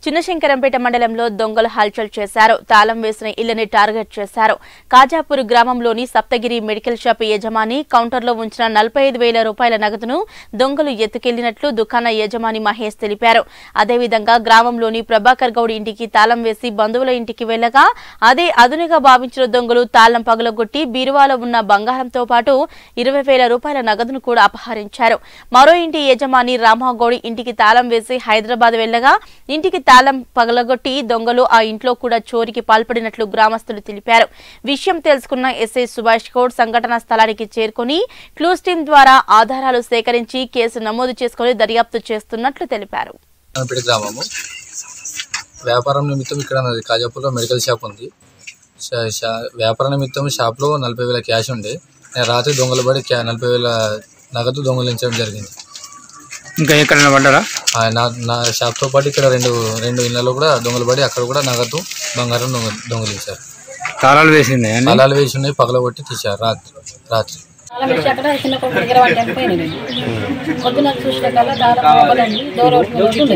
చిన్నశంకరంపేట మండలంలో దొంగలు హల్చల్ చేశారు తాళం వేసిన ఇళ్లని టార్గెట్ చేశారు కాజాపూర్ గ్రామంలోని సప్తగిరి మెడికల్ షాప్ యజమాని కౌంటర్లో ఉంచిన నలభై ఐదు వేల రూపాయల నగదును దొంగలు ఎత్తుకెళ్లినట్లు దుకాణ యజమాని మహేష్ తెలిపారు అదేవిధంగా గ్రామంలోని ప్రభాకర్ గౌడ్ ఇంటికి తాళం వేసి బంధువుల ఇంటికి వెళ్లగా అదే అదునుగా భావించిన దొంగలు తాళం పగలగొట్టి బీరువాలో ఉన్న బంగారంతో పాటు ఇరవై వేల రూపాయల నగదును కూడా అపహరించారు మరో ఇంటి యజమాని రామగౌడి ఇంటికి తాళం వేసి హైదరాబాద్ వెళ్లగా ఇంటికి తాళం పగలగొట్టి దొంగలు ఆ ఇంట్లో కూడా చోరికి పాల్పడినట్లు గ్రామస్తులు తెలిపారు విషయం తెలుసుకున్న ఎస్ఐ సుభాష్ గౌడ్ సంఘటనా స్థలానికి చేరుకుని క్లూస్ టీం ద్వారా ఆధారాలు సేకరించి కేసు నమోదు చేసుకుని దర్యాప్తు చేస్తున్నట్లు తెలిపారు పేట గ్రామము వ్యాపారం నిమిత్తం ఇక్కడ నాది కాజాపూర్లో మెడికల్ షాప్ ఉంది షా- షా- వ్యాపార నిమిత్తం షాప్లో నలభై వేల క్యాష్ ఉండే నేను రాత్రి దొంగలు పడి క్యా నలభై వేల నగదు దొంగలించడం జరిగింది ఇంకా ఎక్కడైనా పడ్డారా ఆ నా నా షాప్తో పాటు ఇక్కడ రెండు రెండు ఇళ్ళలో కూడా దొంగలు పడి అక్కడ కూడా నగదు బంగారం దొంగ దొంగలించారు తాళాలు వేసింది అండి అలాలు వేసి ఉన్నాయి పగలగొట్టి తీశారు రాత్రి రాత్రి తాళం వేసి అక్కడ చిన్న కొడుకు దగ్గర పడ్డానికి పోయినా నేను పొద్దున చూసిన కల్లా తాళం లోపలండి డోర్ ఓపెన్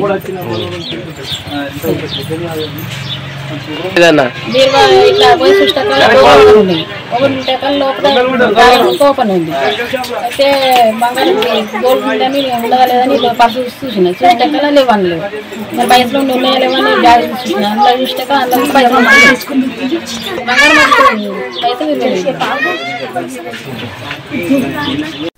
బీరువా ఇట్లా పోయి చూసిన కల్లా డోర్ ఓపెన్ ఉంది ఓపెన్ ఉంటే కల్లా లోపల తాళం ఓపెన్ ఉంది అయితే బంగారం గోల్డ్ ఉందని ఉండదా లేదని పర్సు చూసిన చూసిన కల్లా లేవని లేవు మరి పైసలు ఉండి ఉన్నాయా లేవని బ్యాగ్ చూసిన అందులో చూసినాక అందులో పైసలు బంగారం పైసలు పైసలు